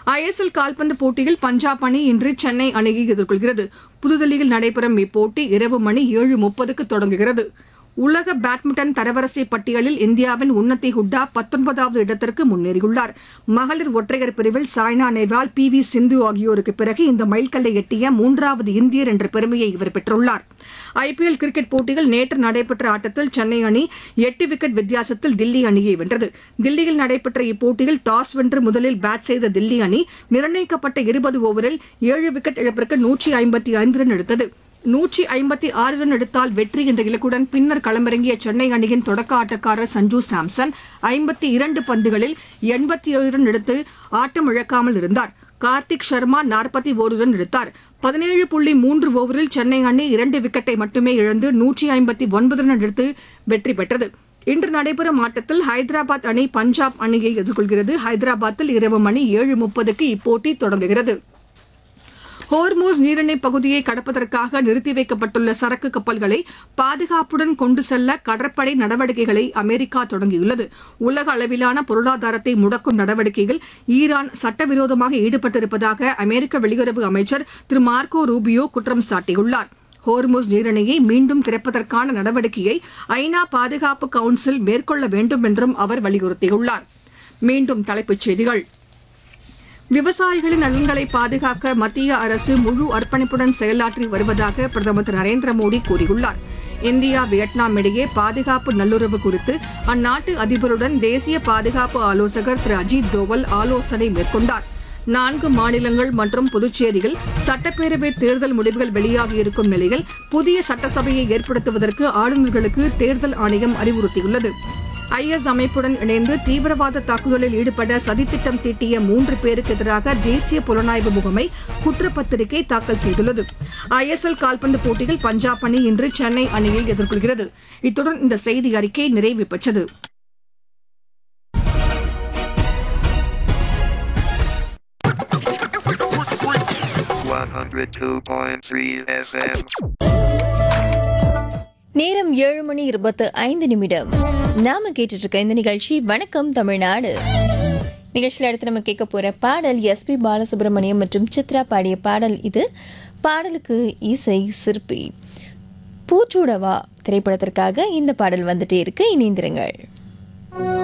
ISL கால்பந்து போட்டியில் பஞ்சாப் அணி இன்று சென்னை அணியை எதிர்கொள்கிறது புதுதில்லியில் நடைபெறும் இப்போட்டி இரவு மணி ஏழு முப்பதுக்கு தொடங்குகிறது உலக பேட்மிண்டன் தரவரிசை பட்டியலில் இந்தியாவின் உன்னதி ஹுட்டா பத்தொன்பதாவது இடத்திற்கு முன்னேறியுள்ளார் மகளிர் ஒற்றையர் பிரிவில் சாய்னா நேவால் பி வி சிந்து ஆகியோருக்கு பிறகு இந்த மைல்கல்லை எட்டிய மூன்றாவது இந்தியர் என்ற பெருமையை இவர் பெற்றுள்ளார் ஐபிஎல் கிரிக்கெட் போட்டியில் நேற்று நடைபெற்ற ஆட்டத்தில் சென்னை அணி எட்டு விக்கெட் வித்தியாசத்தில் தில்லி அணியை வென்றது தில்லியில் நடைபெற்ற இப்போட்டியில் டாஸ் வென்று முதலில் பேட் செய்த தில்லி அணி நிர்ணயிக்கப்பட்ட இருபது ஓவரில் ஏழு விக்கெட் இழப்பிற்கு நூற்றி ஐம்பத்தி ஐந்து ரன் எடுத்தது நூற்றி ஐம்பத்தி ஆறு ரன் எடுத்தால் வெற்றி என்ற இலக்குடன் பின்னர் களமிறங்கிய சென்னை அணியின் தொடக்க ஆட்டக்காரர் சஞ்சு சாம்சன் ஐம்பத்தி இரண்டு பந்துகளில் எண்பத்தி ஏழு ரன் எடுத்து ஆட்டம் இழக்காமல் இருந்தார் கார்த்திக் சர்மா நாற்பத்தி ஒரு ரன் எடுத்தார் பதினேழு புள்ளி மூன்று ஓவரில் சென்னை அணி இரண்டு விக்கெட்டை மட்டுமே இழந்து நூற்றி ஐம்பத்தி ஒன்பது ரன் எடுத்து வெற்றி பெற்றது இன்று நடைபெறும் ஆட்டத்தில் ஹைதராபாத் அணி பஞ்சாப் அணியை எதிர்கொள்கிறது ஹைதராபாத்தில் இரவு மணி ஏழு முப்பதுக்கு இப்போட்டி தொடங்குகிறது ஹோர்மோஸ் நீரிணை பகுதியை கடப்பதற்காக நிறுத்தி வைக்கப்பட்டுள்ள சரக்கு கப்பல்களை பாதுகாப்புடன் கொண்டு செல்ல கடற்படை நடவடிக்கைகளை அமெரிக்கா தொடங்கியுள்ளது உலக அளவிலான பொருளாதாரத்தை முடக்கும் நடவடிக்கையில் ஈரான் சட்டவிரோதமாக ஈடுபட்டிருப்பதாக அமெரிக்க வெளியுறவு அமைச்சர் திரு மார்க்கோ ரூபியோ குற்றம் சாட்டியுள்ளார் ஹோர்முஸ் நீரிணையை மீண்டும் திறப்பதற்கான நடவடிக்கையை ஐநா பாதுகாப்பு கவுன்சில் மேற்கொள்ள வேண்டும் என்றும் அவர் வலியுறுத்தியுள்ளார் மீண்டும் தலைப்புச் செய்திகள் விவசாயிகளின் நலன்களை பாதுகாக்க மத்திய அரசு முழு அர்ப்பணிப்புடன் செயலாற்றி வருவதாக பிரதமர் திரு நரேந்திர மோடி கூறியுள்ளார் இந்தியா வியட்நாம் இடையே பாதுகாப்பு நல்லுறவு குறித்து அந்நாட்டு அதிபருடன் தேசிய பாதுகாப்பு ஆலோசகர் திரு அஜித் தோவல் ஆலோசனை மேற்கொண்டார் நான்கு மாநிலங்கள் மற்றும் புதுச்சேரியில் சட்டப்பேரவை தேர்தல் முடிவுகள் வெளியாகியிருக்கும் நிலையில் புதிய சட்டசபையை ஏற்படுத்துவதற்கு ஆளுநர்களுக்கு தேர்தல் ஆணையம் அறிவுறுத்தியுள்ளது ஐஎஸ் அமைப்புடன் இணைந்து தீவிரவாத தாக்குதலில் ஈடுபட சதித்திட்டம் தீட்டிய மூன்று பேருக்கு எதிராக தேசிய புலனாய்வு முகமை குற்றப்பத்திரிகை தாக்கல் செய்துள்ளது ஐஎஸ்எல் கால்பந்து போட்டியில் பஞ்சாப் அணி இன்று சென்னை அணியை எதிர்கொள்கிறது இத்துடன் இந்த செய்தி அறிக்கை நிறைவு பெற்றது One hundred two point three FM. நேரம் ஏழு மணி இருபத்து ஐந்து நிமிடம் நாம கேட்டுட்டு இருக்க இந்த நிகழ்ச்சி வணக்கம் தமிழ்நாடு நிகழ்ச்சியில் அடுத்து நம்ம கேட்க போற பாடல் எஸ்பி பாலசுப்ரமணியம் மற்றும் சித்ரா பாடிய பாடல் இது பாடலுக்கு இசை சிற்பி பூச்சூடவா திரைப்படத்திற்காக இந்த பாடல் வந்துட்டே இருக்கு இணைந்திருங்கள்